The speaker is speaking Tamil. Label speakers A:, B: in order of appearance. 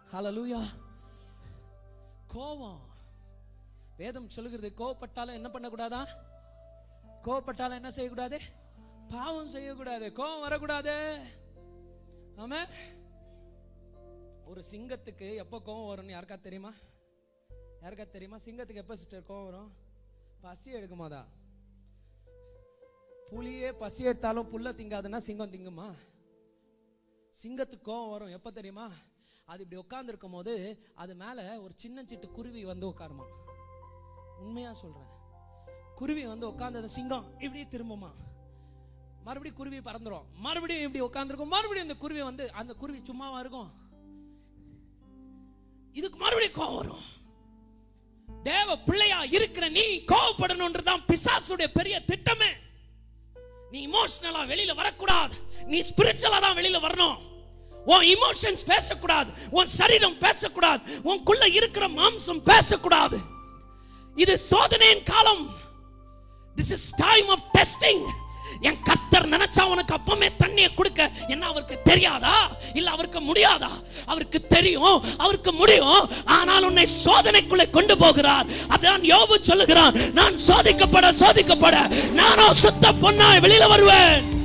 A: ஹalleluya கோபம் வேதம் சொல்லுகிறது கோவப்பட்டாலும் என்ன பண்ணக்கூடாதா கோவப்பட்டாலும் என்ன செய்யக்கூடாது பாவம் செய்யக்கூடாது கோபம் வரக்கூடாது ஆமா ஒரு சிங்கத்துக்கு எப்போ கோவம் வரும்னு யாருக்கா தெரியுமா யாருக்கா தெரியுமா சிங்கத்துக்கு எப்போ சிஸ்டர் கோவம் வரும் பசி எடுக்குமாதா புலியே பசி எடுத்தாலும் புல்ல திங்காதுன்னா சிங்கம் திங்குமா சிங்கத்துக்கு கோவம் வரும் எப்போ தெரியுமா அது இப்படி உட்காந்துருக்கும் போது அது மேலே ஒரு சின்ன சிட்டு குருவி வந்து உட்காருமா உண்மையா சொல்றேன் குருவி வந்து உட்காந்தது சிங்கம் இப்படி திரும்புமா மறுபடியும் குருவி பறந்துரும் மறுபடியும் இப்படி உட்காந்துருக்கும் மறுபடியும் இந்த குருவி வந்து அந்த குருவி சும்மாவா இருக்கும் இதுக்கு மறுபடியும் கோவம் வரும் தேவ பிள்ளையா இருக்கிற நீ கோவப்படணும்ன்றதுதான் பிசாசுடைய பெரிய திட்டமே நீ இமோஷனலா வெளியில வரக்கூடாது நீ ஸ்பிரிச்சுவலா தான் வெளியில வரணும் உன் இமோஷன்ஸ் பேசக்கூடாது உன் சரீரம் பேசக்கூடாது உனக்குள்ள இருக்கிற மாம்சம் பேசக்கூடாது இது சோதனையின் காலம் this is time of testing என் கத்தர் நினைச்சா உனக்கு அப்பமே தண்ணியை கொடுக்க என்ன அவருக்கு தெரியாதா இல்ல அவருக்கு முடியாதா அவருக்கு தெரியும் அவருக்கு முடியும் ஆனால் உன்னை சோதனைக்குள்ளே கொண்டு போகிறார் அதான் யோபு சொல்லுகிறான் நான் சோதிக்கப்பட சோதிக்கப்பட நானும் சுத்த பொண்ணா வெளியில வருவேன்